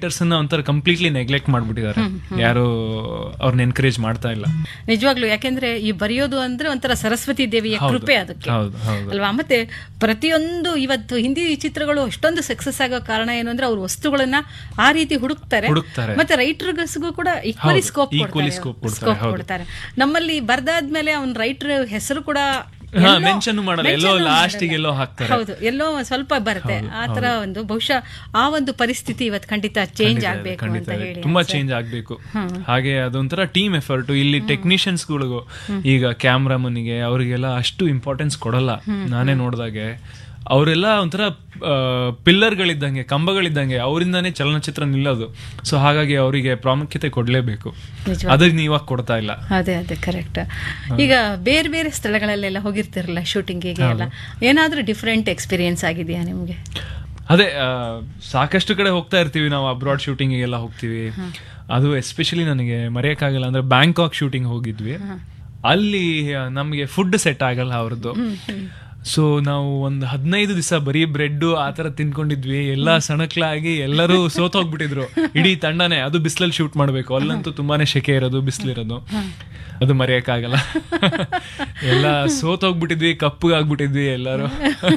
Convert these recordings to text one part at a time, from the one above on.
Writers ಅನ್ನ ಒಂಥರ completely neglect ಮಾಡ್ಬಿಟ್ಟಿದ್ದಾರೆ ಯಾರು ಅವ್ರನ್ನ ಎನ್ಕರೇಜ್ ಮಾಡ್ತಾ ಇಲ್ಲ ನಿಜವಾಗ್ಲು ಯಾಕೆಂದ್ರೆ ಈ ಬರೆಯೋದು ಅಂದ್ರೆ ಒಂಥರ ಸರಸ್ವತಿ ದೇವಿಯ ಕೃಪೆ ಅದಕ್ಕೆ ಹೌದು ಹೌದು ಅಲ್ವಾ ಮತ್ತೆ ಪ್ರತಿಯೊಂದು ಇವತ್ತು ಹಿಂದಿ ಚಿತ್ರಗಳು ಅಷ್ಟೊಂದು ಸಕ್ಸಸ್ ಆಗೋ ಕಾರಣ ಏನು ಅಂದ್ರೆ ಅವ್ರ ವಸ್ತುಗಳನ್ನ ಆ ರೀತಿ ಹುಡುಕ್ತಾರೆ ಹುಡುಕ್ತಾರೆ. ಮತ್ತೆ ರೈಟರ್ಸ್ಗೂ ಕೂಡ ಈಕ್ವಲಿ ಹೌದು, ಸ್ಕೋಪ್ equally scope ಕೊಡ್ತಾರೆ, ಸ್ಕೋಪ್ ಹೌದು. ಕೊಡ್ತಾರೆ ನಮ್ಮಲ್ಲಿ ಬರ್ದಾದ್ಮೇಲೆ ಅವ್ನ ರೈಟರ್ ಹೆಸರು ಕೂಡ ಹಾ, ಎಲ್ಲೋ- mention ಮಾಡಲ್ಲ, ಎಲ್ಲೋ mention last ಗೆ ಮಾಡಲ್ಲ. ಎಲ್ಲೋ ಹಾಕ್ತಾರೆ. ಹೌದು ಎಲ್ಲೋ ಒಂದ್ ಸ್ವಲ್ಪ ಬರುತ್ತೆ ಆ ತರ ಒಂದು ಬಹುಶಃ ಆ ಒಂದು ಪರಿಸ್ಥಿತಿ ಇವತ್ತು ಖಂಡಿತ ಚೇಂಜ್ ಆಗ್ಬೇಕು ಖಂಡಿತ ಅಂತ ಇದೆ. ಹೇಳಿ ತುಂಬಾ ಚೇಂಜ್ ಆಗ್ಬೇಕು ಹಾಗೆ ಅದೊಂಥರ ಟೀಮ್ ಎಫರ್ಟ್ ಇಲ್ಲಿ ಟೆಕ್ನಿಷಿಯನ್ಸ್ ಗಳಿಗೂ ಈಗ ಕ್ಯಾಮ್ರಾಮನ್ಗೆ ಅವರಿಗೆಲ್ಲ ಅಷ್ಟು ಇಂಪಾರ್ಟೆನ್ಸ್ ಕೊಡಲ್ಲ ನಾನೇ ನೋಡ್ದಾಗೆ ಅವರೆಲ್ಲ ಒಂಥರ ಪಿಲ್ಲರ್ಗಳಿದ್ದಂಗೆ ಕಂಬಗಳಿದ್ದಂಗೆ ಅವರಿಂದಾನೇ ಚಲನಚಿತ್ರ ನಿಲ್ಲೋದು ಸೊ ಹಾಗಾಗಿ ಅವರಿಗೆ ಪ್ರಾಮುಖ್ಯತೆ ಕೊಡ್ಲೇಬೇಕು ನಿಜವಾಗ್ಲೂ. ಅದನ್ನ ಇವಾಗ ಕೊಡ್ತಾ ಇಲ್ಲ ಅದೇ ಅದೇ ಕರೆಕ್ಟ್ ಈಗ ಬೇರೆ ಬೇರೆ ಸ್ಥಳಗಳಲ್ಲೆಲ್ಲ ಹೋಗಿರ್ತಿರಲ್ಲ ಶೂಟಿಂಗಿಗೆ ಎಲ್ಲ ಏನಾದ್ರೂ ಡಿಫ್ರೆಂಟ್ ಎಕ್ಸ್ಪೀರಿಯನ್ಸ್ ಆಗಿದೆಯಾ ನಿಮ್ಗೆ ಅದೇ ಆ, ಸಾಕಷ್ಟು ಕಡೆ ಹೋಗ್ತಾ ಇರ್ತೀವಿ ನಾವು ಅಬ್ರಾಡ್ ಶೂಟಿಂಗಿಗೆಲ್ಲ ಹೋಗ್ತೀವಿ ಅದು ಎಸ್ಪೆಷಲಿ ನನಗೆ ಮರೆಯಕ್ಕಾಗಲ್ಲ ಅಂದ್ರೆ ಬ್ಯಾಂಕಾಕ್ ಶೂಟಿಂಗ್ ಹೋಗಿದ್ವಿ ಅಲ್ಲಿ ನಮಗೆ ಫುಡ್ ಸೆಟ್ ಆಗಲ್ಲ ಅವ್ರದ್ದು ಸೊ ನಾವು ಒಂದು ಹದಿನೈದು ದಿವಸ ಬರೀ ಬ್ರೆಡ್ ಆ ತರ ತಿನ್ಕೊಂಡಿದ್ವಿ ಎಲ್ಲ ಸಣಕ್ಲಾಗಿ ಎಲ್ಲರೂ ಸೋತೋಗ್ಬಿಟ್ಟಿದ್ರು ಇಡೀ ತಂಡನೇ ಅದು ಬಿಸಿಲಲ್ಲಿ ಶೂಟ್ ಮಾಡ್ಬೇಕು ಅಲ್ಲಂತೂ ತುಂಬಾನೇ ಶೆಕೆ ಇರೋದು ಬಿಸಿಲಿರೋದು ಅದು ಮರೆಯಕ್ಕಾಗಲ್ಲ ಎಲ್ಲ ಸೋತೋಗ್ಬಿಟ್ಟಿದ್ವಿ ಕಪ್ಪಗಾಗ್ಬಿಟ್ಟಿದ್ವಿ ಎಲ್ಲರೂ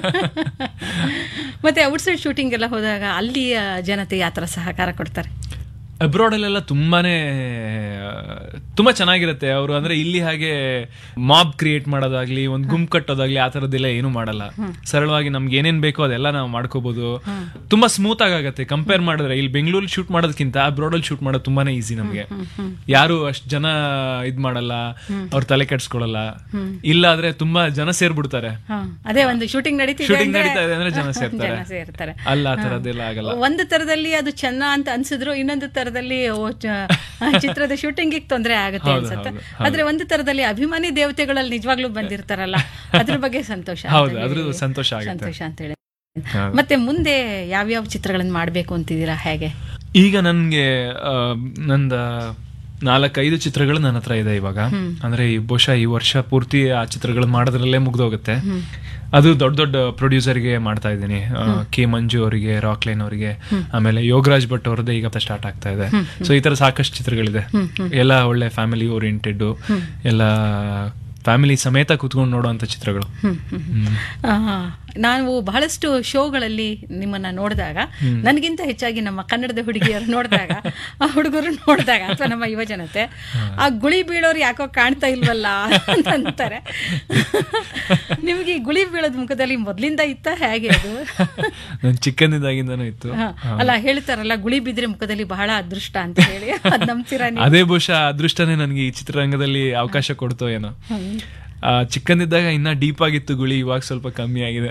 ಮತ್ತೆ ಔಟ್ಸೈಡ್ ಶೂಟಿಂಗ್ ಎಲ್ಲ ಹೋದಾಗ ಅಲ್ಲಿಯ ಜನತೆ ಯಾವ ಥರ ಸಹಕಾರ ಕೊಡ್ತಾರೆ ಅಬ್ರಾಡ್ ಅಲ್ಲೆಲ್ಲ ತುಂಬಾನೇ ಆ, ತುಂಬಾ ಚೆನ್ನಾಗಿರುತ್ತೆ ಅವರು ಅಂದ್ರೆ ಇಲ್ಲಿ ಹಾಗೆ ಮಾಬ್ ಕ್ರಿಯೇಟ್ ಮಾಡೋದಾಗ್ಲಿ ಒಂದ್ ಗುಂಪು ಕಟ್ಟೋದಾಗ್ಲಿ ಆ ತರದ್ದೆಲ್ಲ ಏನು ಮಾಡಲ್ಲ ಸರಳವಾಗಿ ನಮ್ಗೆ ಏನೇನ್ ಬೇಕೋ ಅದೆಲ್ಲ ನಾವು ಮಾಡ್ಕೋಬಹುದು ತುಂಬಾ ಸ್ಮೂತ್ ಆಗತ್ತೆ ಕಂಪೇರ್ ಮಾಡಿದ್ರೆ ಇಲ್ಲಿ ಬೆಂಗಳೂರಲ್ಲಿ ಶೂಟ್ ಮಾಡೋದಕ್ಕಿಂತ ಅಬ್ರಾಡ್ ಅಲ್ಲಿ ಶೂಟ್ ಮಾಡೋದು ತುಂಬಾನೇ ಈಸಿ ನಮ್ಗೆ ಯಾರು ಅಷ್ಟ್ ಜನ ಇದ್ ಮಾಡಲ್ಲ ಅವ್ರ ತಲೆ ಕೆಡ್ಸ್ಕೊಳಲ್ಲ ಇಲ್ಲ ಆದ್ರೆ ತುಂಬಾ ಜನ ಸೇರ್ಬಿಡ್ತಾರೆ ಹಾ, ಅದೇ ಒಂದು ಶೂಟಿಂಗ್ ನಡೀತಿದೆ ಶೂಟಿಂಗ್ ಅಂದ್ರೆ ನಡೀತಾ ಇದೆ ಅಂದ್ರೆ ಜನ ಸೇರ್ತಾರೆ ಜನ ಸೇರ್ತಾರೆ ಅಲ್ಲ ಆ ತರದ್ದೆಲ್ಲ ಆಗಲ್ಲ ಒಂದು ತರದಲ್ಲಿ ಅದು ಚೆನ್ನ ಅಂತ ಅನ್ಸಿದ್ರು ಇನ್ನೊಂದು ತರದಲ್ಲಿ ಓ, ಚ- ಆ ಚಿತ್ರದ ಶೂಟಿಂಗ್ ತೊಂದರೆ ಆಗುತ್ತೆ ಹೌದು, ಅನ್ಸುತ್ತೆ ಹೌದು, ಆದ್ರೆ ಒಂದು ತರದಲ್ಲಿ ಅಭಿಮಾನಿ ದೇವತೆಗಳಲ್ಲಿ ನಿಜವಾಗ್ಲೂ ಬಂದಿರ್ತಾರಲ್ಲ ಅದ್ರ ಬಗ್ಗೆ ಸಂತೋಷ ಅಂತ ಹೌದು ಹೇಳಿ. ಅದ್ರದ್ದು ಸಂತೋಷ ಆಗುತ್ತೆ ಸಂತೋಷ ಅಂತ ಹೇಳಿ ಹೌದು. ಮತ್ತೆ ಮುಂದೆ ಯಾವ್ಯಾವ ಚಿತ್ರಗಳನ್ನ ಮಾಡ್ಬೇಕು ಅಂತಿದ್ದೀರಾ ಹೇಗೆ ಈಗ ನನ್ಗೆ ಆ, ನಂದ ನಾಲ್ಕೈದು ಚಿತ್ರಗಳು ನನ್ನ ಹತ್ರ ಇದೆ ಇವಾಗ ಅಂದ್ರೆ ಈ ಬಹುಶಃ ಈ ವರ್ಷ ಪೂರ್ತಿ ಆ ಚಿತ್ರಗಳು ಮಾಡೋದ್ರಲ್ಲೇ ಮುಗ್ದೋಗುತ್ತೆ ಅದು ದೊಡ್ಡ ದೊಡ್ಡ ಪ್ರೊಡ್ಯೂಸರ್ಗೆ ಮಾಡ್ತಾ ಇದ್ದೀನಿ ಆ, ಕೆ ಮಂಜು ಅವರಿಗೆ ರಾಕ್ಲೈನ್ ಅವರಿಗೆ ಆಮೇಲೆ ಯೋಗರಾಜ್ ಭಟ್ ಅವ್ರದ್ದೇ ಈಗ ಸ್ಟಾರ್ಟ್ ಆಗ್ತಾ ಇದೆ ಸೊ ಈ ತರ ಸಾಕಷ್ಟು ಚಿತ್ರಗಳಿದೆ ಎಲ್ಲ ಒಳ್ಳೆ ಫ್ಯಾಮಿಲಿ ಓರಿಯೆಂಟೆಡ್ ಎಲ್ಲ ಫ್ಯಾಮಿಲಿ ಸಮೇತ ಕೂತ್ಕೊಂಡು ನೋಡುವಂತ ಚಿತ್ರಗಳು ಹ್ಮ್. ಆ, ನಾವು ಬಹಳಷ್ಟು ಶೋಗಳಲ್ಲಿ ನಿಮ್ಮನ್ನ ನೋಡಿದಾಗ ನನಗಿಂತ ಹೆಚ್ಚಾಗಿ ನಮ್ಮ ಕನ್ನಡದ ಹುಡುಗಿಯರು ನೋಡಿದಾಗ ಆ ಹುಡುಗರು ನೋಡಿದಾಗ ಅಥವಾ ನಮ್ಮ ಯುವ ಜನತೆ ಆ ಗುಳಿ ಬೀಳೋರು ಯಾಕೋ ಕಾಣ್ತಾ ಇಲ್ವಲ್ಲ ಅಂತ ಅಂತಾರೆ ನಿಮ್ಗೆ ಈ ಗುಳಿ ಬೀಳೋದ್ ಮುಖದಲ್ಲಿ ಮೊದ್ಲಿಂದ ಇತ್ತ ಹೇಗೆ ಅದು ನನ್ ಚಿಕ್ಕಂದಿದ್ದಾಗಿಂದನೂ ಇತ್ತು ಹ, ಅಲ್ಲ ಹೇಳ್ತಾರಲ್ಲ ಗುಳಿ ಬಿದ್ರೆ ಮುಖದಲ್ಲಿ ಬಹಳ ಅದೃಷ್ಟ ಅಂತ ಹೇಳಿ ಅದ್ ನಂಬ್ತೀರಾ ನೀವು ಅದೇ ಬಹುಶಃ ಅದೃಷ್ಟನೇ ನನಗೆ ಈ ಚಿತ್ರರಂಗದಲ್ಲಿ ಅವಕಾಶ ಕೊಡ್ತೋ ಏನೋ ಆ, ಚಿಕ್ಕಂದಿದ್ದಾಗ ಇನ್ನ ಡೀಪ್ ಆಗಿತ್ತು ಗುಳಿ ಇವಾಗ ಸ್ವಲ್ಪ ಕಮ್ಮಿ ಆಗಿದೆ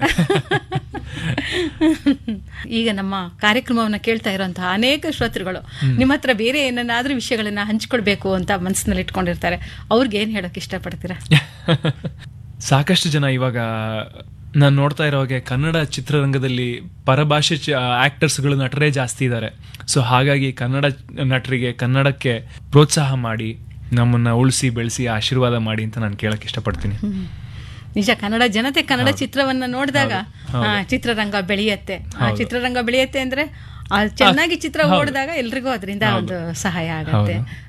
ಈಗ ನಮ್ಮ ಕಾರ್ಯಕ್ರಮವನ್ನ ಕೇಳ್ತಾ ಇರುವಂತಹ ಅನೇಕ ಶ್ರೋತೃಗಳು ನಿಮ್ಮ ಹತ್ರ ಬೇರೆ ಏನನ್ನಾದ್ರೂ ವಿಷಯಗಳನ್ನ ಹಂಚ್ಕೊಳ್ಬೇಕು ಅಂತ ಮನಸ್ಸಿನಲ್ಲಿ ಇಟ್ಕೊಂಡಿರ್ತಾರೆ ಅವ್ರಿಗೆ ಏನ್ ಹೇಳಕ್ ಇಷ್ಟಪಡ್ತೀರಾ ಸಾಕಷ್ಟು ಜನ ಇವಾಗ ನಾನು ನೋಡ್ತಾ ಇರೋ ಹಾಗೆ ಕನ್ನಡ ಚಿತ್ರರಂಗದಲ್ಲಿ ಪರಭಾಷೆ ಆಕ್ಟರ್ಸ್ಗಳು ನಟರೇ ಜಾಸ್ತಿ ಇದ್ದಾರೆ ಸೊ ಹಾಗಾಗಿ ಕನ್ನಡ ನಟರಿಗೆ ಕನ್ನಡಕ್ಕೆ ಪ್ರೋತ್ಸಾಹ ಮಾಡಿ ನಮ್ಮನ್ನ ಉಳಿಸಿ ಬೆಳೆಸಿ ಆಶೀರ್ವಾದ ಮಾಡಿ ಅಂತ ನಾನು ಕೇಳಕ್ ಇಷ್ಟಪಡ್ತೀನಿ ನಿಜ ಕನ್ನಡ ಜನತೆ ಕನ್ನಡ ಚಿತ್ರವನ್ನ ನೋಡಿದಾಗ ಆ, ಚಿತ್ರರಂಗ ಬೆಳೆಯತ್ತೆ ಆ ಚಿತ್ರರಂಗ ಬೆಳೆಯತ್ತೆ ಅಂದ್ರೆ ಆ ಚೆನ್ನಾಗಿ ಚಿತ್ರ ಓಡಿದಾಗ ಎಲ್ರಿಗೂ ಅದರಿಂದ ಒಂದು ಸಹಾಯ ಆಗತ್ತೆ